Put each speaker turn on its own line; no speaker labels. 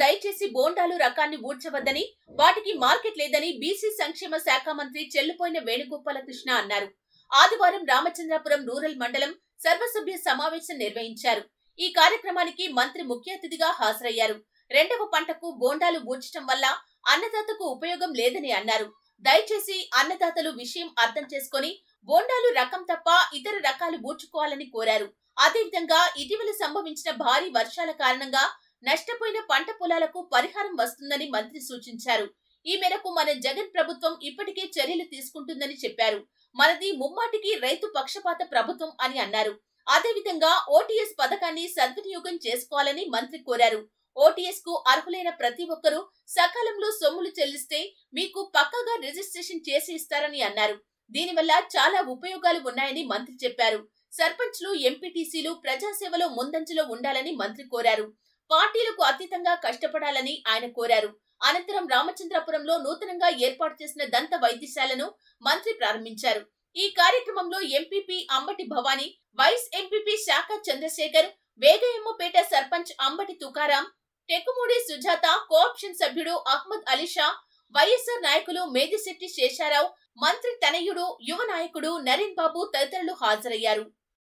దయచేసి బోండాలు రకాన్ని ఊడ్చవద్దని వాటికి మార్కెట్ లేదని బీసీ సంక్షేమ శాఖ మంత్రి చెల్లుపోయిన వేణుగోపాలకృష్ణ అన్నారు ఆదివారం రామచంద్రాపురం రూరల్ మండలం సర్వసభ్య సమావేశం నిర్వహించారు ఈ కార్యక్రమానికి మంత్రి ముఖ్య అతిథిగా హాజరయ్యారు రెండవ పంటకు బోండాలు ఊడ్చడం వల్ల అన్నదాతకు ఉపయోగం లేదని అన్నారు దయచేసి అన్నదాతలు విషయం అర్థం చేసుకొని బోండాలు రకం తప్ప ఇతర రకాలు ఊడ్చుకోవాలని కోరారు అదేవిధంగా ఇటీవల సంభవించిన భారీ వర్షాల కారణంగా నష్టపోయిన పంట పొలాలకు పరిహారం వస్తుందని మంత్రి సూచించారు ఈ మేరకు మన జగన్ ప్రభుత్వం ఇప్పటికే చర్యలు తీసుకుంటుందని చెప్పారు మనది ముమ్మాటికి రైతు పక్షపాత ప్రభుత్వం అని అన్నారు అదేవిధంగా ఓటీఎస్ పథకాన్ని సద్వినియోగం చేసుకోవాలని మంత్రి కోరారు ఓటీఎస్ కు అర్హులైన ప్రతి ఒక్కరూ సకాలంలో సొమ్ములు చెల్లిస్తే మీకు పక్కాగా రిజిస్ట్రేషన్ చేసి ఇస్తారని అన్నారు దీనివల్ల చాలా ఉపయోగాలు ఉన్నాయని మంత్రి చెప్పారు సర్పంచ్లు ఎంపీటీసీలు ప్రజాసేవలో ముందంజలో ఉండాలని మంత్రి కోరారు పార్టీలకు అతీతంగా కష్టపడాలని ఆయన కోరారు అనంతరం రామచంద్రపురంలో నూతనంగా ఏర్పాటు చేసిన దంత వైద్యశాలను మంత్రి ప్రారంభించారు ఈ కార్యక్రమంలో MPP Ambati Bhavani vice MPP శాఖ చంద్రశేఖర్ వేగయమ్మపేట సర్పంచ్ అంబటి తుకారాం టెక్కుమూడి సుజాత కోఆప్షన్ సభ్యుడు అహ్మద్ అలీషా వైఎస్ఆర్ నాయకులు మేదిశెట్టి శేషారావు మంత్రి తనయుడు యువ నాయకుడు నరేన్ బాబు తదితరులు హాజరయ్యారు